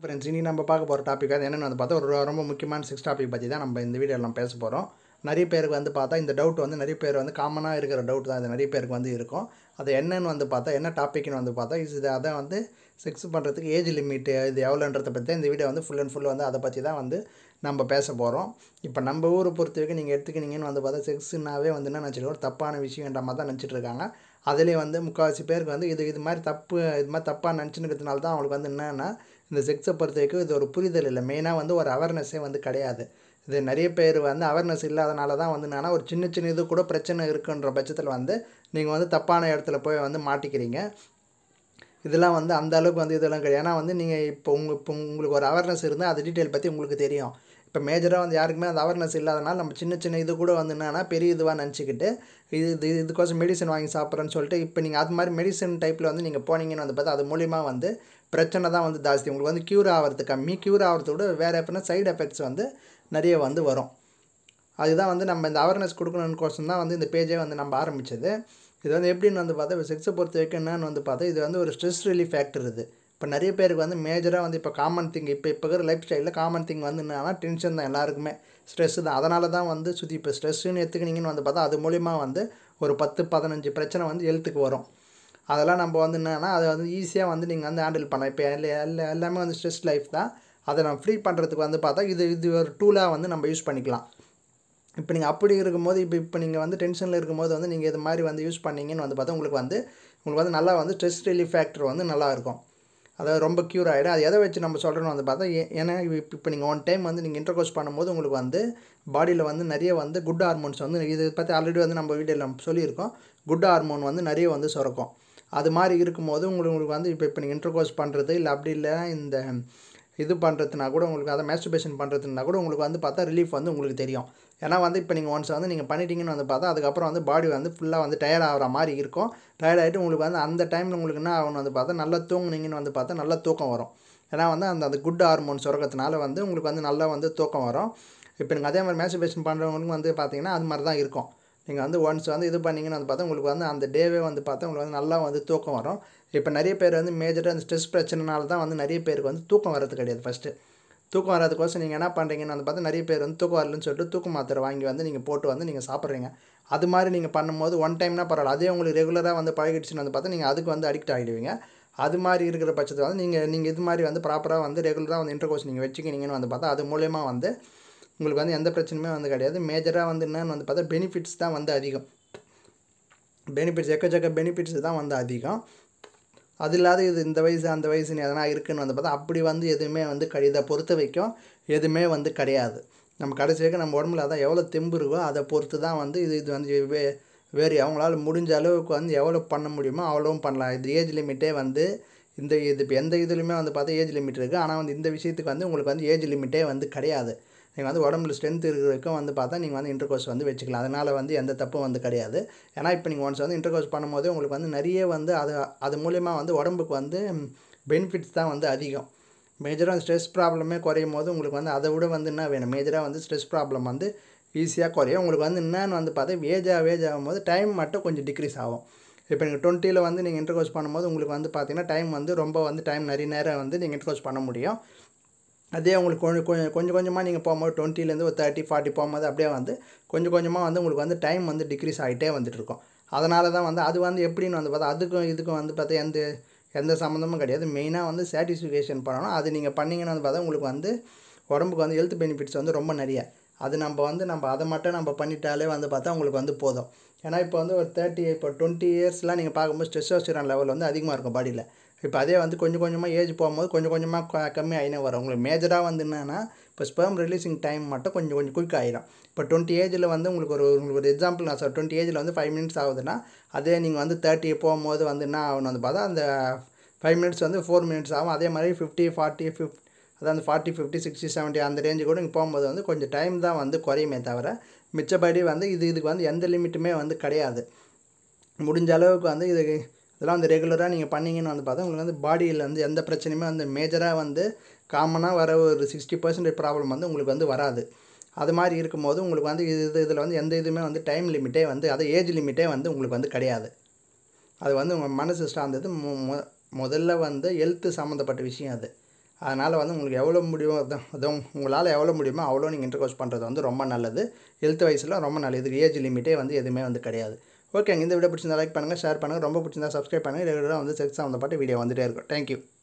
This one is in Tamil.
ஃப்ரெண்ட்ஸ் இனி நம்ம பார்க்க போகிற டாபிக் அது என்னென்னு வந்து பார்த்தா ஒரு ரொம்ப முக்கியமான சிக்ஸ் டாபிக் பற்றி தான் நம்ம இந்த வீடியோவில் பேச போகிறோம் நிறைய பேருக்கு வந்து பார்த்தா இந்த டவுட் வந்து நிறைய பேர் வந்து காமனாக இருக்கிற டவுட் தான் இது நிறைய பேருக்கு வந்து இருக்கும் அது என்னன்னு வந்து பார்த்தா என்ன டாபிக்னு வந்து பார்த்தா இது அதை வந்து செக்ஸ் பண்ணுறதுக்கு ஏஜ் லிமிட்டு இது எவ்வளோன்றதை பற்றி இந்த வீடியோ வந்து ஃபுல் அண்ட் ஃபுல் வந்து அதை பற்றி தான் வந்து நம்ம பேச போகிறோம் இப்போ நம்ம ஊரை பொறுத்த வரைக்கும் நீங்கள் எடுத்துக்கினீங்கன்னு வந்து பார்த்தா செக்ஸ்னாவே வந்து என்ன நினச்சிருக்கோம் ஒரு தப்பான விஷயன்ற மாதிரி தான் நினச்சிட்டு இருக்காங்க அதுலேயே வந்து முக்கால்வாசி பேருக்கு வந்து இது இது மாதிரி தப்பு இது மாதிரி தப்பாக நினச்சினுக்கிறதுனால தான் அவங்களுக்கு வந்து என்னென்னா இந்த செக்ஸை பொறுத்த வரைக்கும் இது ஒரு புரிதல் இல்லை மெயினாக வந்து ஒரு அவேர்னஸே வந்து கிடையாது இது நிறைய பேர் வந்து அவேர்னஸ் இல்லாதனால தான் வந்து என்னன்னா ஒரு சின்ன சின்ன இது கூட பிரச்சனை இருக்குன்ற பட்சத்தில் வந்து நீங்கள் வந்து தப்பான இடத்துல போய் வந்து மாட்டிக்கிறீங்க இதெல்லாம் வந்து அந்த அளவுக்கு வந்து இதெல்லாம் கிடையாது ஏன்னா வந்து நீங்கள் இப்போ உங்கள் இப்போ உங்களுக்கு ஒரு அவேர்னஸ் இருந்தால் அது டீட்டெயில் பற்றி உங்களுக்கு தெரியும் இப்போ மேஜராக வந்து யாருக்குமே அந்த அவேர்னஸ் இல்லாதனால நம்ம சின்ன சின்ன இது கூட வந்து என்னன்னா பெரிய இதுவாக நினச்சிக்கிட்டு இது இது இதுக்கோசம் மெடிசன் வாங்கி சாப்பிட்றேன்னு சொல்லிட்டு இப்போ நீங்கள் அது மாதிரி மெடிசன் டைப்பில் வந்து நீங்கள் போனீங்கன்னு வந்து பார்த்தா அது மூலிமா வந்து பிரச்சனை தான் வந்து ஜாஸ்தி உங்களுக்கு வந்து க்யூர் ஆகிறது கம்மி க்யூர் ஆகிறத விட வேறு எப்படின்னா சைடு எஃபெக்ட்ஸ் வந்து நிறைய வந்து வரும் அதுதான் வந்து நம்ம இந்த அவேர்னஸ் கொடுக்கணுன்னு தான் வந்து இந்த பேஜே வந்து நம்ம ஆரம்பித்தது இது வந்து எப்படின்னு வந்து பார்த்தா இப்போ செக்ஸை பொறுத்த வரைக்கும் என்னன்னு வந்து பார்த்தா இது வந்து ஒரு ஸ்ட்ரெஸ் ரிலீஃப் ஃபேக்டர் இது இப்போ நிறைய பேருக்கு வந்து மேஜராக வந்து இப்போ காமன் திங் இப்போ இப்போ இருக்கிற லைஃப் ஸ்டைலில் காமன் திங் வந்து என்னன்னா டென்ஷன் தான் எல்லாருக்குமே ஸ்ட்ரெஸ் தான் அதனால தான் வந்து சுற்றி இப்போ ஸ்ட்ரெஸ்ஸுன்னு எடுத்துக்கினீங்கன்னு வந்து பார்த்தா அது மூலிமா வந்து ஒரு பத்து பதினஞ்சு பிரச்சனை வந்து ஹெல்த்துக்கு வரும் அதெல்லாம் நம்ம வந்து என்னென்னா அதை வந்து ஈஸியாக வந்து நீங்கள் வந்து ஹேண்டில் பண்ணலாம் இப்போ எல்லா எல்லா எல்லாமே வந்து ஸ்ட்ரெஸ் லைஃப் தான் அதை நம்ம ஃப்ரீ பண்ணுறதுக்கு வந்து பார்த்தா இது இது ஒரு டூலாக வந்து நம்ம யூஸ் பண்ணிக்கலாம் இப்போ நீங்கள் அப்படி இருக்கும்போது இப்போ இப்போ நீங்கள் வந்து டென்ஷனில் இருக்கும்போது வந்து நீங்கள் இது மாதிரி வந்து யூஸ் பண்ணீங்கன்னு வந்து பார்த்தா உங்களுக்கு வந்து உங்களுக்கு வந்து நல்லா வந்து ஸ்ட்ரெஸ் ரிலீஃப் ஃபேக்டர் வந்து நல்லா இருக்கும் அதாவது ரொம்ப க்யூர் ஆகிடும் அது எதை வச்சு நம்ம சொல்கிறோன்னு வந்து பார்த்தா ஏ- ஏன்னா இப்போ இப்போ நீங்கள் ஒன் டைம் வந்து நீங்கள் இன்டர்கோர்ஸ் பண்ணும்போது உங்களுக்கு வந்து பாடியில் வந்து நிறைய வந்து குட் ஹார்மோன்ஸ் வந்து இது பற்றி ஆல்ரெடி வந்து நம்ம வீடியோவில் நம்ம சொல்லியிருக்கோம் குட் ஹார்மோன் வந்து நிறைய வந்து சுரக்கும் அது மாதிரி இருக்கும்போது உங்களுக்கு உங்களுக்கு வந்து இப்போ இப்போ நீங்கள் இன்டர்கோர்ஸ் பண்ணுறது இல்லை அப்படி இல்லை இந்த இது பண்ணுறதுனா கூட உங்களுக்கு அதை மேஸ்டர்பேஷன் பண்ணுறதுனா கூட உங்களுக்கு வந்து பார்த்தா ரிலீஃப் வந்து உங்களுக்கு தெரியும் ஏன்னா வந்து இப்போ நீங்கள் ஒன்ஸ் வந்து நீங்கள் பண்ணிட்டீங்கன்னு வந்து பார்த்தா அதுக்கப்புறம் வந்து பாடி வந்து ஃபுல்லாக வந்து டயர்ட் ஆகிற மாதிரி இருக்கும் டயர்ட் ஆகிட்டு உங்களுக்கு வந்து அந்த டைமில் உங்களுக்கு என்ன ஆகணும் வந்து பார்த்தா நல்லா தூங்குனீங்கன்னு வந்து பார்த்தா நல்லா தூக்கம் வரும் ஏன்னா வந்து அந்த அந்த குட் ஹார்மோன் சுரக்கிறதுனால வந்து உங்களுக்கு வந்து நல்லா வந்து தூக்கம் வரும் இப்போ நீங்கள் அதே மாதிரி மேஸ்டர்பேஷன் பண்ணுறவங்களுக்கு வந்து பார்த்தீங்கன்னா அது மாதிரி தான் இருக்கும் நீங்கள் வந்து ஒன்ஸ் வந்து இது பண்ணீங்கன்னு வந்து பார்த்தா உங்களுக்கு வந்து அந்த டேவே வந்து பார்த்தா உங்களுக்கு வந்து நல்லா வந்து தூக்கம் வரும் இப்போ நிறைய பேர் வந்து மேஜராக அந்த ஸ்ட்ரெஸ் பிரச்சனைனால தான் வந்து நிறைய பேருக்கு வந்து தூக்கம் வர்றது கிடையாது ஃபஸ்ட்டு தூக்கம் வராதுக்கோசம் நீங்கள் என்ன பண்ணுறீங்கன்னு வந்து பார்த்தா நிறைய பேர் வந்து தூக்கம் வரலன்னு சொல்லிட்டு தூக்க மாத்திரை வாங்கி வந்து நீங்கள் போட்டு வந்து நீங்கள் சாப்பிட்றீங்க அது மாதிரி நீங்கள் பண்ணும்போது ஒன் டைம்னா பரவாயில்ல அதே உங்களுக்கு ரெகுலராக வந்து பழகிடுச்சுன்னு வந்து பார்த்தா நீங்கள் அதுக்கு வந்து அடிக்ட் ஆகிடுவீங்க அது மாதிரி இருக்கிற பட்சத்தில் வந்து நீங்கள் நீங்கள் இது மாதிரி வந்து ப்ராப்பராக வந்து ரெகுலராக வந்து இன்டர்கோர்ஸ் நீங்கள் வச்சுக்கினீங்கன்னு வந்து பார்த்தா அது மூலயமா வந்து உங்களுக்கு வந்து எந்த பிரச்சனையுமே வந்து கிடையாது மேஜராக வந்து என்னன்னு வந்து பார்த்தா பெனிஃபிட்ஸ் தான் வந்து அதிகம் பெனிஃபிட்ஸ் எக்கச்சக்க பெனிஃபிட்ஸ் தான் வந்து அதிகம் அது இல்லாத இது இந்த வயசு அந்த வயசுன்னு எதனா இருக்குன்னு வந்து பார்த்தா அப்படி வந்து எதுவுமே வந்து கிடை இதை பொறுத்த வரைக்கும் எதுவுமே வந்து கிடையாது நம்ம கடைசி வரைக்கும் நம்ம உடம்புல அதான் எவ்வளோ தெம்பு இருக்கோ அதை பொறுத்து தான் வந்து இது இது வந்து வே வேறு அவங்களால முடிஞ்ச அளவுக்கு வந்து எவ்வளோ பண்ண முடியுமோ அவ்வளோவும் பண்ணலாம் இது ஏஜ் லிமிட்டே வந்து இந்த இது இப்போ எந்த இதுலையுமே வந்து பார்த்தா ஏஜ் லிமிட் இருக்குது ஆனால் வந்து இந்த விஷயத்துக்கு வந்து உங்களுக்கு வந்து ஏஜ் லிமிட்டே வந்து கிடையாது நீங்கள் வந்து உடம்புல ஸ்ட்ரென்த் இருக்கிற வரைக்கும் வந்து பார்த்தா நீங்கள் வந்து இன்டர்கோர்ஸ் வந்து வச்சுக்கலாம் அதனால் வந்து எந்த தப்பும் வந்து கிடையாது ஏன்னா இப்போ நீங்கள் ஒன்ஸ் வந்து இன்டர்கோர்ஸ் பண்ணும்போது உங்களுக்கு வந்து நிறைய வந்து அது அது மூலயமா வந்து உடம்புக்கு வந்து பெனிஃபிட்ஸ் தான் வந்து அதிகம் மேஜராக ஸ்ட்ரெஸ் ப்ராப்ளமே குறையும் போது உங்களுக்கு வந்து அதை விட வந்து என்ன வேணும் மேஜராக வந்து ஸ்ட்ரெஸ் ப்ராப்ளம் வந்து ஈஸியாக குறையும் உங்களுக்கு வந்து என்னன்னு வந்து பார்த்தா ஏஜ் ஆக ஏஜ் ஆகும்போது டைம் மட்டும் கொஞ்சம் டிக்ரீஸ் ஆகும் இப்போ நீங்கள் டுவெண்ட்டியில் வந்து நீங்கள் இன்டர்கோர்ஸ் பண்ணும்போது உங்களுக்கு வந்து பார்த்தீங்கன்னா டைம் வந்து ரொம்ப வந்து டைம் நிறைய நேரம் வந்து நீங்கள் இன்டர்கோர்ஸ் பண்ண முடியும் அதே உங்களுக்கு கொஞ்சம் கொஞ்சம் கொஞ்சம் கொஞ்சமாக நீங்கள் போகும்போது டுவெண்ட்டிலேருந்து ஒரு தேர்ட்டி ஃபார்ட்டி போகும்போது அப்படியே வந்து கொஞ்சம் கொஞ்சமாக வந்து உங்களுக்கு வந்து டைம் வந்து டிக்ரீஸ் ஆகிட்டே வந்துட்டு இருக்கும் அதனால தான் வந்து அது வந்து எப்படின்னு வந்து பார்த்தா அதுக்கும் இதுக்கும் வந்து பார்த்தா எந்த எந்த சம்மந்தமும் கிடையாது மெயினாக வந்து சாட்டிஸ்ஃபிகேஷன் பண்ணணும் அது நீங்கள் பண்ணீங்கன்னு வந்து பார்த்தா உங்களுக்கு வந்து உடம்புக்கு வந்து ஹெல்த் பெனிஃபிட்ஸ் வந்து ரொம்ப நிறைய அது நம்ம வந்து நம்ம அதை மட்டும் நம்ம பண்ணிட்டாலே வந்து பார்த்தா உங்களுக்கு வந்து போதும் ஏன்னா இப்போ வந்து ஒரு தேர்ட்டி இப்போ டுவெண்ட்டி இயர்ஸ்லாம் நீங்கள் பார்க்கும்போது ஸ்ட்ரெஸ்ஸோஸ்டிரான் லெவல் வந்து அதிகமாக இருக்கும் பாடியில் இப்போ அதே வந்து கொஞ்சம் கொஞ்சமாக ஏஜ் போகும்போது கொஞ்சம் கொஞ்சமாக கம்மி ஆகினே வரும் உங்களுக்கு மேஜராக வந்து என்னென்னா இப்போ ஸ்பெர்ம் ரிலீசிங் டைம் மட்டும் கொஞ்சம் கொஞ்சம் குயிக் ஆகிடும் இப்போ டுவெண்ட்டி ஏஜில் வந்து உங்களுக்கு ஒரு உங்களுக்கு ஒரு எக்ஸாம்பிள் நான் சார் டுவெண்ட்டி ஏஜில் வந்து ஃபைவ் மினிட்ஸ் ஆகுதுன்னா அதே நீங்கள் வந்து தேர்ட்டி போகும்போது வந்து என்ன ஆகணும் வந்து பார்த்தா அந்த ஃபைவ் மினிட்ஸ் வந்து ஃபோர் மினிட்ஸ் ஆகும் அதே மாதிரி ஃபிஃப்டி ஃபார்ட்டி ஃபிஃப்ட் அதாவது ஃபார்ட்டி ஃபிஃப்டி சிக்ஸ்டி செவன்ட்டி அந்த ரேஞ்சு கூட நீங்கள் போகும்போது வந்து கொஞ்சம் டைம் தான் வந்து குறையுமே தவிர மிச்சப்படி வந்து இது இதுக்கு வந்து எந்த லிமிட்டுமே வந்து கிடையாது முடிஞ்ச அளவுக்கு வந்து இது இதெல்லாம் வந்து ரெகுலராக நீங்கள் பண்ணீங்கன்னு வந்து பார்த்தா உங்களுக்கு வந்து பாடியில் வந்து எந்த பிரச்சனையுமே வந்து மேஜராக வந்து காமனாக வர ஒரு சிக்ஸ்டி பர்சன்டேஜ் ப்ராப்ளம் வந்து உங்களுக்கு வந்து வராது அது மாதிரி இருக்கும்போது உங்களுக்கு வந்து இது இது இதில் வந்து எந்த இதுவுமே வந்து டைம் லிமிட்டே வந்து அது ஏஜ் லிமிட்டே வந்து உங்களுக்கு வந்து கிடையாது அது வந்து உங்கள் மனசு சார்ந்தது மு மு- முதல்ல வந்து ஹெல்த்து சம்மந்தப்பட்ட விஷயம் அது அதனால் வந்து உங்களுக்கு எவ்வளோ முடியுமோ அதான் அதுவும் உங்களால் எவ்வளோ முடியுமோ அவ்வளோ நீங்கள் இன்டர் கோர்ஸ் பண்ணுறது வந்து ரொம்ப நல்லது ஹெல்த் வைஸில் ரொம்ப நல்லது இதுக்கு ஏஜ் லிமிட்டே வந்து எதுவுமே வந்து கிடையாது ஓகேங்க இந்த வீடியோ பிடிச்சிருந்தா லைக் பண்ணுங்கள் ஷேர் பண்ணுங்கள் ரொம்ப பிடிச்சிருந்தா சப்ஸ்கிரைப் பண்ணுங்கள் ரெகுலராக வந்து செக்ஸ் சம்மந்தப்பட்ட வீடியோ வந்துட்டே இருக்கும் தேங்க்யூ